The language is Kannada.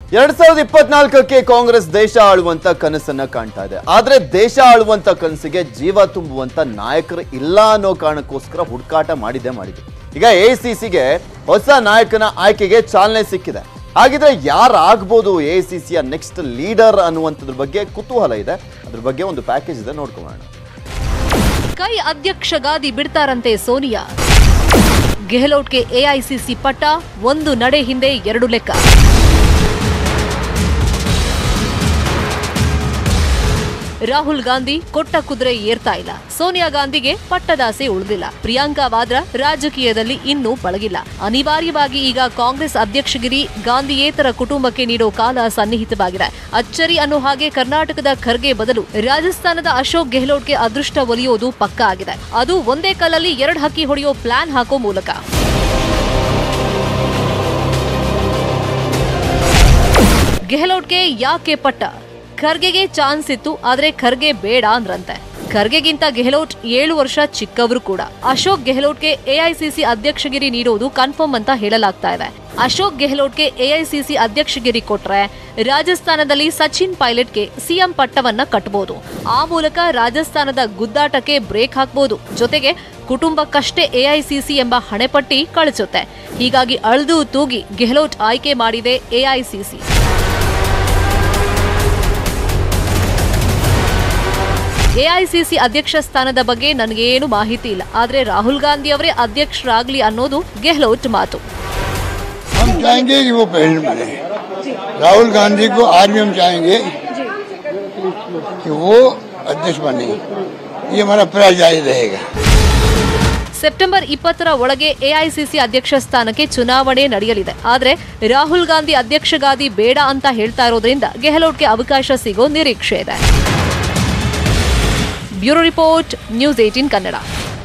ಎರಡ್ ಸಾವಿರದ ಇಪ್ಪತ್ನಾಲ್ಕಕ್ಕೆ ಕಾಂಗ್ರೆಸ್ ದೇಶ ಆಳುವಂತ ಕನಸನ್ನ ಕಾಣ್ತಾ ಇದೆ ಆದ್ರೆ ದೇಶ ಆಳುವಂತ ಕನಸಿಗೆ ಜೀವ ತುಂಬುವಂತ ನಾಯಕರು ಇಲ್ಲ ಅನ್ನೋ ಕಾರಣಕ್ಕೋಸ್ಕರ ಹುಡುಕಾಟ ಮಾಡಿದ್ದೇ ಮಾಡಿದೆ ಈಗ ಎಸಿಸಿಗೆ ಹೊಸ ನಾಯಕನ ಆಯ್ಕೆಗೆ ಚಾಲನೆ ಸಿಕ್ಕಿದೆ ಹಾಗಿದ್ರೆ ಯಾರಾಗ್ಬೋದು ಎಸಿಸಿಯ ನೆಕ್ಸ್ಟ್ ಲೀಡರ್ ಅನ್ನುವಂಥದ್ರ ಬಗ್ಗೆ ಕುತೂಹಲ ಇದೆ ಅದ್ರ ಬಗ್ಗೆ ಒಂದು ಪ್ಯಾಕೇಜ್ ಇದೆ ನೋಡ್ಕೊಳ್ಳೋಣ ಕೈ ಅಧ್ಯಕ್ಷ ಗಾದಿ ಬಿಡ್ತಾರಂತೆ ಸೋನಿಯಾ ಗೆಹ್ಲೋಟ್ಗೆ ಎಐಸಿಸಿ ಪಟ್ಟ ಒಂದು ನಡೆ ಹಿಂದೆ ಎರಡು ಲೆಕ್ಕ ರಾಹುಲ್ ಗಾಂಧಿ ಕೊಟ್ಟ ಕುದುರೆ ಏರ್ತಾ ಇಲ್ಲ ಸೋನಿಯಾ ಗಾಂಧಿಗೆ ಪಟ್ಟದಾಸೆ ಉಳಿದಿಲ್ಲ ಪ್ರಿಯಾಂಕಾ ವಾದ್ರಾ ರಾಜಕೀಯದಲ್ಲಿ ಇನ್ನೂ ಪಳಗಿಲ್ಲ ಅನಿವಾರ್ಯವಾಗಿ ಈಗ ಕಾಂಗ್ರೆಸ್ ಅಧ್ಯಕ್ಷಗಿರಿ ಗಾಂಧಿಯೇತರ ಕುಟುಂಬಕ್ಕೆ ನೀಡೋ ಕಾಲ ಸನ್ನಿಹಿತವಾಗಿದೆ ಅಚ್ಚರಿ ಅನ್ನೋ ಹಾಗೆ ಕರ್ನಾಟಕದ ಖರ್ಗೆ ಬದಲು ರಾಜಸ್ಥಾನದ ಅಶೋಕ್ ಗೆಹ್ಲೋಟ್ಗೆ ಅದೃಷ್ಟ ಒಲಿಯೋದು ಪಕ್ಕಾ ಆಗಿದೆ ಅದು ಒಂದೇ ಕಲ್ಲಲ್ಲಿ ಎರಡು ಹಕ್ಕಿ ಹೊಡೆಯೋ ಪ್ಲಾನ್ ಹಾಕೋ ಮೂಲಕ ಗೆಹ್ಲೋಟ್ಗೆ ಯಾಕೆ ಪಟ್ಟ ಖರ್ಗೆಗೆ ಚಾನ್ಸ್ ಇತ್ತು ಆದ್ರೆ ಖರ್ಗೆ ಬೇಡ ಅಂದ್ರಂತೆ ಖರ್ಗೆಗಿಂತ ಗೆಹ್ಲೋಟ್ ಏಳು ವರ್ಷ ಚಿಕ್ಕವರು ಕೂಡ ಅಶೋಕ್ ಗೆಹ್ಲೋಟ್ಗೆ ಎಐಸಿಸಿ ಅಧ್ಯಕ್ಷಗಿರಿ ನೀಡೋದು ಕನ್ಫರ್ಮ್ ಅಂತ ಹೇಳಲಾಗ್ತಾ ಇದೆ ಅಶೋಕ್ ಗೆಹ್ಲೋಟ್ಗೆ ಎಐಸಿಸಿ ಅಧ್ಯಕ್ಷಗಿರಿ ಕೊಟ್ರೆ ರಾಜಸ್ಥಾನದಲ್ಲಿ ಸಚಿನ್ ಪೈಲಟ್ಗೆ ಸಿಎಂ ಪಟ್ಟವನ್ನ ಕಟ್ಟಬಹುದು ಆ ಮೂಲಕ ರಾಜಸ್ಥಾನದ ಗುದ್ದಾಟಕ್ಕೆ ಬ್ರೇಕ್ ಹಾಕ್ಬೋದು ಜೊತೆಗೆ ಕುಟುಂಬಕ್ಕಷ್ಟೇ ಎಐಸಿಸಿ ಎಂಬ ಹಣೆಪಟ್ಟಿ ಕಳಿಸುತ್ತೆ ಹೀಗಾಗಿ ಅಳ್ದು ತೂಗಿ ಗೆಹ್ಲೋಟ್ ಆಯ್ಕೆ ಮಾಡಿದೆ ಎಐಸಿಸಿ ಎಐಸಿಸಿ ಅಧ್ಯಕ್ಷ ಸ್ಥಾನದ ಬಗ್ಗೆ ನನಗೇನು ಮಾಹಿತಿ ಇಲ್ಲ ಆದ್ರೆ ರಾಹುಲ್ ಗಾಂಧಿ ಅವರೇ ಅಧ್ಯಕ್ಷರಾಗ್ಲಿ ಅನ್ನೋದು ಗೆಹ್ಲೋಟ್ ಮಾತು हम चाहेंगे कि वो प्रेसिडेंट बने राहुल गांधी को आज भी हम चाहेंगे कि वो अध्यक्ष बने ये हमारा प्रयास जारी रहेगा ಸೆಪ್ಟೆಂಬರ್ ಇಪ್ಪತ್ತರ ಒಳಗೆ ಎಐಸಿಸಿ ಅಧ್ಯಕ್ಷ ಸ್ಥಾನಕ್ಕೆ ಚುನಾವಣೆ ನಡೆಯಲಿದೆ ಆದ್ರೆ ರಾಹುಲ್ ಗಾಂಧಿ ಅಧ್ಯಕ್ಷಗಾದಿ ಬೇಡ ಅಂತ ಹೇಳ್ತಾ ಇರೋದ್ರಿಂದ ಗೆಹ್ಲೋಟ್ಗೆ ಅವಕಾಶ ಸಿಗೋ ನಿರೀಕ್ಷೆ ಇದೆ bureau report news eighteen Kannada